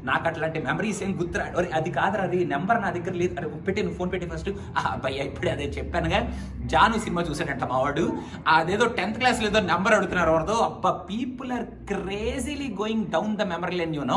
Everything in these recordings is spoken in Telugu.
నాకు అట్లాంటి మెమరీస్ ఏం గుర్తురా అరే అది కాదురా అది నెంబర్ నా దగ్గర లేదు అరే పెట్టి నువ్వు ఫోన్ పెట్టి ఫస్ట్ భయ్య ఇప్పుడే అదే చెప్పానుగా జాను సినిమా చూసాడంట మావాడు అదేదో టెన్త్ క్లాస్ ఏదో నెంబర్ అడుగుతున్నారు ఎవరిదో అబ్బా people are crazily going down the memory lane you know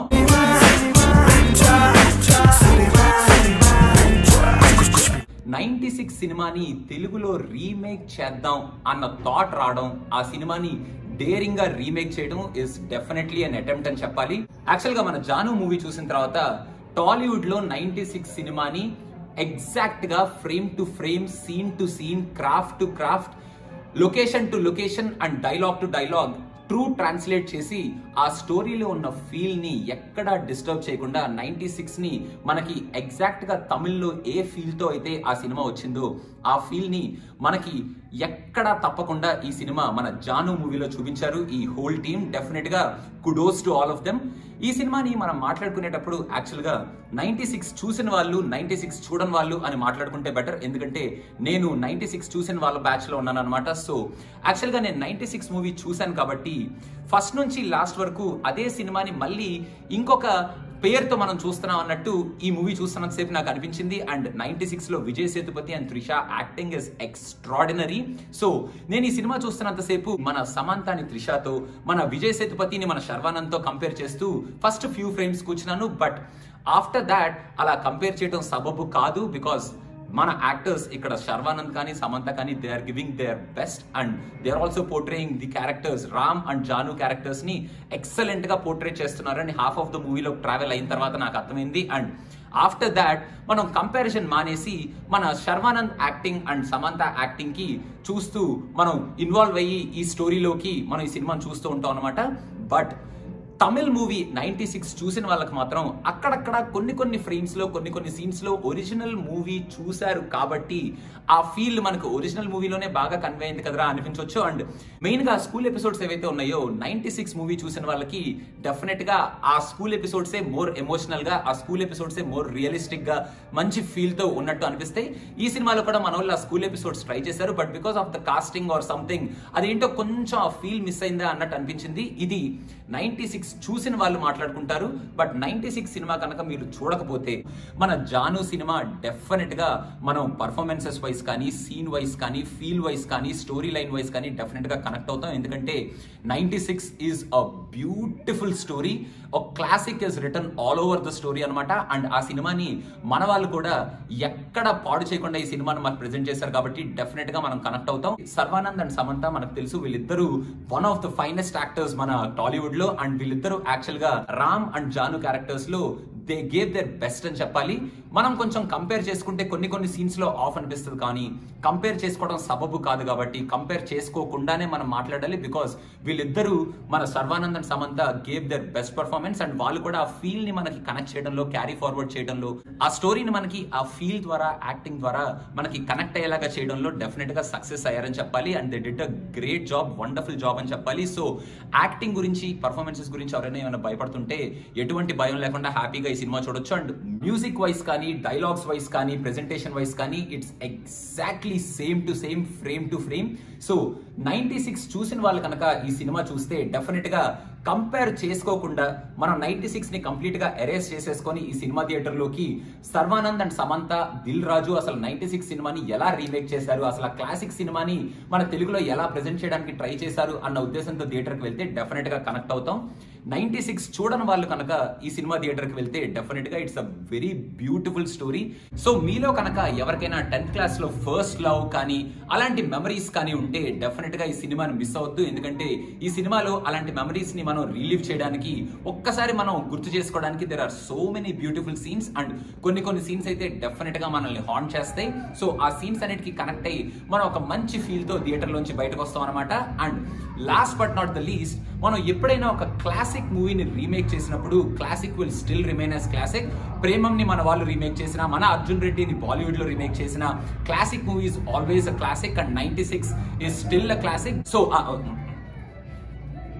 ninety six సినిమాని తెలుగులో రీమేక్ చేద్దాం అన్న థాట్ రావడం ఆ సినిమాని డేరింగ్ గా రీమేక్ చేయడం ఇస్ డెఫినెట్లీ అన్ అటెంప్ట్ అని చెప్పాలి యాక్చువల్ గా మన జాను మూవీ చూసిన తర్వాత టాలీవుడ్ లో నైన్టీ సిక్స్ సినిమాని ఎగ్జాక్ట్ గా frame to frame scene to scene craft to craft location to location and dialogue to dialogue true translate చేసి ఆ స్టోరీలో ఉన్న ఫీల్ ని ఎక్కడా డిస్టర్బ్ చేయకుండా నైన్టీ సిక్స్ ని మనకి ఎగ్జాక్ట్ గా తమిళ్లో ఏ ఫీల్ తో అయితే ఆ సినిమా వచ్చిందో ఆ ఫీల్ ని మనకి ఎక్కడా తప్పకుండా ఈ సినిమా మన జాను మూవీలో చూపించారు ఈ హోల్ టీమ్ డెఫినెట్ గా kudos to all of them ఈ సినిమాని మనం మాట్లాడుకునేటప్పుడు యాక్చువల్ గా నైన్టీ సిక్స్ చూసిన వాళ్ళు నైన్టీ సిక్స్ చూడని వాళ్ళు అని మాట్లాడుకుంటే బెటర్ ఎందుకంటే నేను నైన్టీ సిక్స్ చూసిన వాళ్ళ బ్యాచ్ లో ఉన్నాను అనమాట సో యాక్చువల్ గా నేను నైన్టీ సిక్స్ మూవీ చూశాను కాబట్టి ఫస్ట్ నుంచి లాస్ట్ వరకు అదే సినిమాని మళ్ళీ ఇంకొక పేరుతో మనం చూస్తున్నాం అన్నట్టు ఈ మూవీ చూస్తున్నంతసేపు నాకు అనిపించింది అండ్ నైన్టీ సిక్స్ లో Vijay Sethupathi and Trisha acting is extraordinary so నేను ఈ సినిమా చూస్తున్నంతసేపు మన సమంతాని త్రిషతో మన విజయ్ సేతుపతిని మన శర్వానంద్ తో కంపేర్ చేస్తూ ఫస్ట్ ఫ్యూ ఫ్రేమ్స్ కూర్చున్నాను బట్ ఆఫ్టర్ దాట్ అలా కంపేర్ చేయడం సబబు కాదు బికాస్ మన యాక్టర్స్ ఇక్కడ శర్వానంద్ కానీ సమంత కానీ they are giving their best and they are also portraying the characters Ram and Jaanu characters ని ఎక్సలెంట్ గా పోర్ట్రే చేస్తున్నారని హాఫ్ ఆఫ్ ద మూవీలో ట్రావెల్ అయిన తర్వాత నాకు అర్థమైంది అండ్ ఆఫ్టర్ దాట్ మనం కంపారిజన్ మానేసి మన Sharwanand acting and Samantha acting కి చూస్తూ మనం ఇన్వాల్వ్ అయ్యి ఈ స్టోరీలోకి మనం ఈ సినిమాని చూస్తూ ఉంటాం అనమాట but Tamil movie ninety six చూసిన వాళ్ళకి మాత్రం అక్కడక్కడ కొన్ని కొన్ని ఫ్రేమ్స్ లో కొన్ని కొన్ని సీన్స్ లో ఒరిజినల్ మూవీ చూశారు కాబట్టి ఆ ఫీల్ మనకు ఒరిజినల్ మూవీలోనే బాగా కన్వే అయింది కదరా అనిపించవచ్చు అండ్ మెయిన్ గా స్కూల్ ఎపిసోడ్స్ ఏవైతే ఉన్నాయో నైన్టీ సిక్స్ మూవీ చూసిన వాళ్ళకి డెఫినెట్ గా ఆ స్కూల్ ఎపిసోడ్సే మోర్ ఎమోషనల్ గా ఆ స్కూల్ ఎపిసోడ్సే మోర్ రియలిస్టిక్ గా మంచి ఫీల్ తో ఉన్నట్టు అనిపిస్తాయి ఈ సినిమాలో కూడా మన వాళ్ళు ఆ స్కూల్ ఎపిసోడ్స్ ట్రై చేశారు but because of the casting or something అదేంటో కొంచెం ఆ ఫీల్ మిస్ అయిందా అన్నట్టు అనిపించింది ఇది నైన్టీ సిక్స్ చూసిన వాళ్ళు మాట్లాడుకుంటారు బట్ నైన్టీ సిక్స్ సినిమా కనుక మీరు చూడకపోతే మన జాను సినిమా డెఫినెట్ గా మనం పర్ఫార్మెన్సెస్ వైస్ కానీ సీన్ వైస్ కానీ ఫీల్ వైస్ కానీ స్టోరీ లైన్ వైస్ కానీ డెఫినెట్ గా కనెక్ట్ అవుతాం ఎందుకంటే ninety six is a beautiful story ఒక classic is return all over the story అనమాట అండ్ ఆ సినిమాని మన వాళ్ళు కూడా ఎక్కడ పాడు చేయకుండా ఈ సినిమాని మనకు ప్రెజెంట్ చేశారు కాబట్టి డెఫినెట్ గా మనం కనెక్ట్ అవుతాం సర్వానంద్ అండ్ సమంత మనకు తెలుసు వీళ్ళిద్దరూ one of the finest actors మన టాలీవుడ్ లో అండ్ వీళ్ళిద్దరూ యాక్చువల్ గా రామ్ అండ్ జాను క్యారెక్టర్స్ లో దే గేవ్ దేర్ బెస్ట్ అని చెప్పాలి మనం కొంచెం కంపేర్ చేసుకుంటే కొన్ని కొన్ని సీన్స్ లో ఆఫ్ అనిపిస్తుంది కానీ కంపేర్ చేసుకోవడం సబబు కాదు కాబట్టి కంపేర్ చేసుకోకుండానే మనం మాట్లాడాలి బికాస్ వీళ్ళిద్దరూ మన Sharwanand and Samantha gave their best performance and వాళ్ళు కూడా ఆ ఫీల్ ని మనకి కనెక్ట్ చేయడంలో క్యారీ ఫార్వర్డ్ చేయడంలో ఆ స్టోరీని మనకి ఆ ఫీల్ ద్వారా యాక్టింగ్ ద్వారా మనకి కనెక్ట్ అయ్యేలాగా చేయడంలో డెఫినెట్ గా సక్సెస్ అయ్యారని చెప్పాలి and they did a great job wonderful job అని చెప్పాలి సో యాక్టింగ్ గురించి పర్ఫార్మెన్సెస్ గురించి ఎవరైనా ఏమైనా భయపడుతుంటే ఎటువంటి భయం లేకుండా హ్యాపీగా ఈ సినిమా చూడొచ్చు అండ్ మ్యూజిక్ వైస్ కానీ డైలాగ్స్ వైస్ కానీ ప్రెజెంటేషన్ వైస్ కానీ it's exactly same to same frame to frame so ninety six చూసిన వాళ్ళు కనుక ఈ సినిమా చూస్తే డెఫినెట్ గా కంపేర్ చేసుకోకుండా మనం నైన్టీ సిక్స్ ని కంప్లీట్ గా ఎరేస్ చేసేసుకొని ఈ సినిమా థియేటర్ లోకి సర్వానంద్ అండ్ సమంత దిల్ రాజు అసలు నైన్టీ సిక్స్ సినిమాని ఎలా రీమేక్ చేశారు అసలు ఆ క్లాసిక్ సినిమాని మన తెలుగులో ఎలా ప్రెజెంట్ చేయడానికి ట్రై చేశారు అన్న ఉద్దేశంతో థియేటర్ కి వెళ్తే డెఫినెట్ గా కనెక్ట్ అవుతాం నైన్టీ సిక్స్ చూడని వాళ్ళు కనుక ఈ సినిమా థియేటర్ కి వెళ్తే డెఫినెట్ గా it's a very beautiful story so మీలో కనుక ఎవరికైనా టెన్త్ క్లాస్ లో ఫస్ట్ లవ్ కానీ అలాంటి మెమరీస్ కానీ ఉంటే డెఫినెట్ గా ఈ సినిమాని మిస్ అవద్దు ఎందుకంటే ఈ సినిమాలో అలాంటి మెమరీస్ ని మనం రిలీవ్ చేయడానికి ఒక్కసారి మనం గుర్తు చేసుకోవడానికి there are so many beautiful scenes and కొన్ని కొన్ని సీన్స్ అయితే డెఫినెట్ గా మనల్ని హాన్ చేస్తాయి సో ఆ సీన్స్ అన్నిటికీ కనెక్ట్ అయ్యి మనం ఒక మంచి ఫీల్ తో థియేటర్ లోంచి బయటకు వస్తాం అనమాట and last but not the least మనం ఎప్పుడైనా ఒక క్లాసిక్ మూవీని రీమేక్ చేసినప్పుడు classic will still remain as classic ప్రేమంని మన వాళ్ళు రీమేక్ చేసిన మన అర్జున్ రెడ్డిని బాలీవుడ్ లో రీమేక్ చేసిన classic movies always a classic and ninety six is still a classic so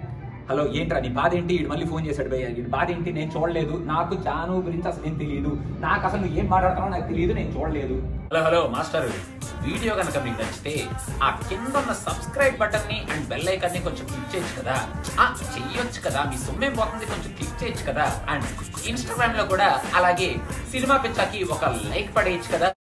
hello ఏంట్రా నీ బాధ ఏంటి ఇటు మళ్ళీ ఫోన్ చేశాడు భయ్య ఈ బాధ ఏంటి నేను చూడలేదు నాకు జాను గురించి అసలు ఏం తెలియదు నాకు అసలు నువ్వు ఏం మాట్లాడుతున్నావు నాకు తెలియదు నేను చూడలేదు హలో హలో మాస్టర్ వీడియో కనుక మీకు నచ్చితే ఆ కింద ఉన్న సబ్స్క్రైబ్ బటన్ ని అండ్ బెల్ ఐకాన్ ని కొంచెం క్లిక్ చేయొచ్చు కదా ఆ చెయ్యొచ్చు కదా మీ సొమ్మేం పోతుంది కొంచెం క్లిక్ చేయొచ్చు కదా అండ్ ఇన్స్టాగ్రామ్ లో కూడా అలాగే సినిమా పిచ్చాకి ఒక లైక్ పడేయచ్చు కదా